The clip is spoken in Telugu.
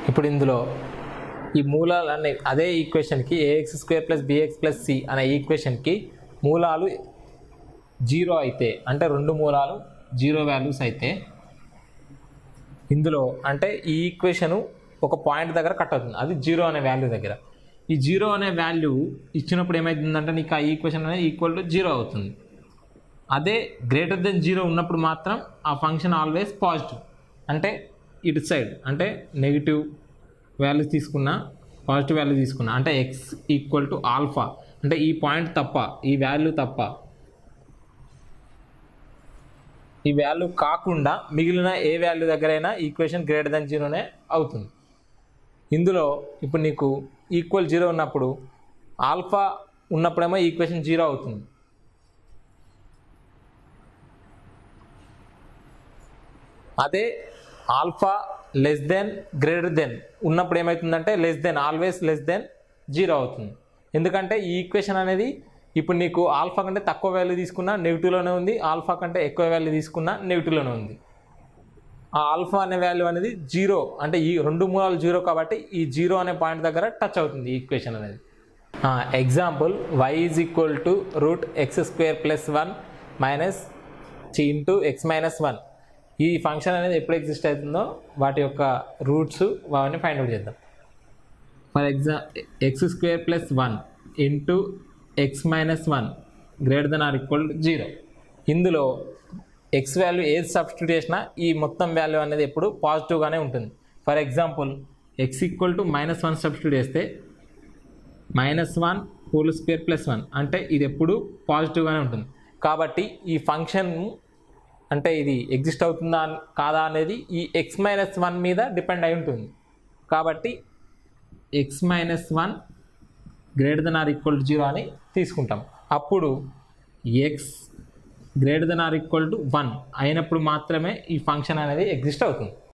ఇప్పుడు ఇందులో ఈ మూలాలు అనే అదే ఈక్వేషన్కి AX square plus BX plus C అనే ఈక్వేషన్కి మూలాలు జీరో అయితే అంటే రెండు మూలాలు జీరో వాల్యూస్ అయితే ఇందులో అంటే ఈ ఈక్వేషను ఒక పాయింట్ దగ్గర కట్ అవుతుంది అది జీరో అనే వాల్యూ దగ్గర ఈ జీరో అనే వాల్యూ ఇచ్చినప్పుడు ఏమవుతుందంటే నీకు ఆ ఈక్వేషన్ అనేది ఈక్వల్ టు జీరో అవుతుంది అదే గ్రేటర్ దెన్ జీరో ఉన్నప్పుడు మాత్రం ఆ ఫంక్షన్ ఆల్వేస్ పాజిటివ్ అంటే ఇటు సైడ్ అంటే నెగిటివ్ వాల్యూస్ తీసుకున్నా పాజిటివ్ వాల్యూ తీసుకున్నా అంటే ఎక్స్ ఈక్వల్ టు ఆల్ఫా అంటే ఈ పాయింట్ తప్ప ఈ వాల్యూ తప్ప ఈ వాల్యూ కాకుండా మిగిలిన ఏ వాల్యూ దగ్గరైనా ఈక్వేషన్ గ్రేటర్ దెన్ జీరోనే అవుతుంది ఇందులో ఇప్పుడు నీకు ఈక్వల్ జీరో ఉన్నప్పుడు ఆల్ఫా ఉన్నప్పుడేమో ఈక్వేషన్ జీరో అవుతుంది అదే alpha less than greater than ఉన్నప్పుడు ఏమవుతుందంటే less than always less than zero అవుతుంది ఎందుకంటే ఈ ఈక్వేషన్ అనేది ఇప్పుడు నీకు ఆల్ఫా కంటే తక్కువ వాల్యూ తీసుకున్నా నెగిటివ్లోనే ఉంది ఆల్ఫా కంటే ఎక్కువ వాల్యూ తీసుకున్నా నెగిటివ్లోనే ఉంది ఆ ఆల్ఫా అనే వాల్యూ అనేది జీరో అంటే ఈ రెండు మూలాలు జీరో కాబట్టి ఈ జీరో అనే పాయింట్ దగ్గర టచ్ అవుతుంది ఈ ఈక్వేషన్ అనేది example Y is equal to root X square plus one minus into X minus one ఈ ఫంక్షన్ అనేది ఎప్పుడు ఎగ్జిస్ట్ అవుతుందో వాటి యొక్క రూట్స్ వాటిని ఫైండ్ అవుట్ చేద్దాం ఫర్ ఎగ్జా X square plus one into X minus one greater than or equal to zero ఇందులో ఎక్స్ వాల్యూ ఏది సబ్స్టిట్యూట్ చేసినా ఈ మొత్తం వాల్యూ అనేది ఎప్పుడు పాజిటివ్గానే ఉంటుంది for example X equal to minus one substitute చేస్తే minus one whole square plus one అంటే ఇది ఎప్పుడు పాజిటివ్గానే ఉంటుంది కాబట్టి ఈ ఫంక్షన్ అంటే ఇది ఎగ్జిస్ట్ అవుతుందా కాదా అనేది ఈ ఎక్స్ మైనస్ వన్ మీద డిపెండ్ అయి ఉంటుంది కాబట్టి X minus one greater than or equal to zero అని తీసుకుంటాం అప్పుడు X greater than or equal to one అయినప్పుడు మాత్రమే ఈ ఫంక్షన్ అనేది ఎగ్జిస్ట్ అవుతుంది